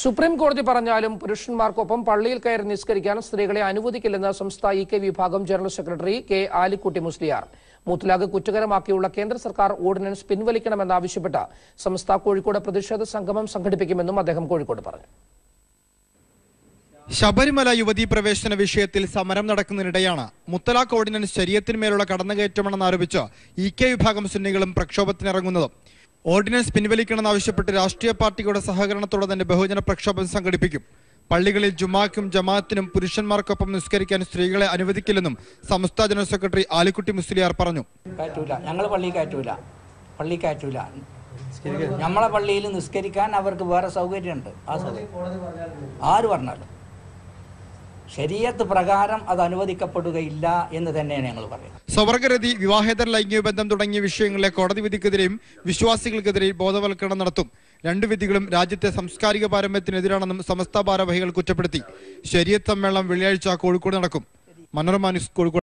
supreme കോടതി പറഞ്ഞാലും പുരുഷന്മാർക്കൊപ്പം പള്ളിയിൽ കയറി നിസ്കരിക്കാൻ സ്ത്രീകളെ അനുവദിക്കില്ലെന്ന് സംസ്ഥാന ഇ കെ വിഭാഗം general secretary K Alikutty Musliyar മുത്തലാഖ് കുറ്റകരമാക്കിയുള്ള കേന്ദ്ര സർക്കാർ ഓർഡിനൻസ് പിൻവലിക്കണമെന്നാവശ്യപ്പെട്ട് സംസ്ഥാന കോഴിക്കോട് പ്രതിഷേധ സംഗമം സംഘടിപ്പിക്കുമെന്നും അദ്ദേഹം കോഴിക്കോട് പറഞ്ഞു ശബരിമല യുവതീ പ്രവേശന വിഷയത്തിൽ സമരം നടക്കുന്നതിനിടെയാണ് മുത്തലാഖ് ഓർഡിനൻസ് ശരീരത്തിന്മേലുള്ള കടന്നുകയറ്റമാണെന്നാരോപിച്ച് ഇ കെ വിഭാഗം സുന്നികളും പ്രക്ഷോഭത്തിനിറങ്ങുന്നത് ഓർഡിനൻസ് പിൻവലിക്കണമെന്നാവശ്യപ്പെട്ട് രാഷ്ട്രീയ പാർട്ടികളുടെ സഹകരണത്തോടെ തന്നെ ബഹുജന പ്രക്ഷോഭം സംഘടിപ്പിക്കും പള്ളികളിൽ ജുമാക്കും ജമാഅത്തിനും പുരുഷന്മാർക്കൊപ്പം നിസ്കരിക്കാൻ സ്ത്രീകളെ അനുവദിക്കില്ലെന്നും സംസ്ഥാന ജനറൽ സെക്രട്ടറി ആലിക്കുട്ടി മുസ്ലിയാർ പറഞ്ഞു കയറ്റൂല ഞങ്ങൾ പള്ളി കയറ്റൂല പള്ളി കയറ്റൂല നമ്മളെ പള്ളിയിൽ നിസ്കരിക്കാൻ അവർക്ക് വേറെ സൗകര്യമുണ്ട് ആ സൗകര്യം ആര് പറഞ്ഞാലും ശരീരത്ത് പ്രകാരം അത് അനുവദിക്കപ്പെടുകയില്ല എന്ന് തന്നെയാണ് ഞങ്ങൾ പറയുന്നത് സ്വവർഗരതി വിവാഹേതര ലൈംഗിക ബന്ധം തുടങ്ങിയ വിഷയങ്ങളിലെ കോടതി വിധിക്കെതിരെയും വിശ്വാസികൾക്കെതിരെയും ബോധവൽക്കരണം നടത്തും രണ്ട് വിധികളും രാജ്യത്തെ സാംസ്കാരിക പാരമ്പര്യത്തിനെതിരാണെന്നും സമസ്ത ഭാരവാഹികൾ കുറ്റപ്പെടുത്തി ശരീരത്ത് സമ്മേളനം വെള്ളിയാഴ്ച കോഴിക്കോട് നടക്കും മനോരമ ന്യൂസ് കോഴിക്കോട്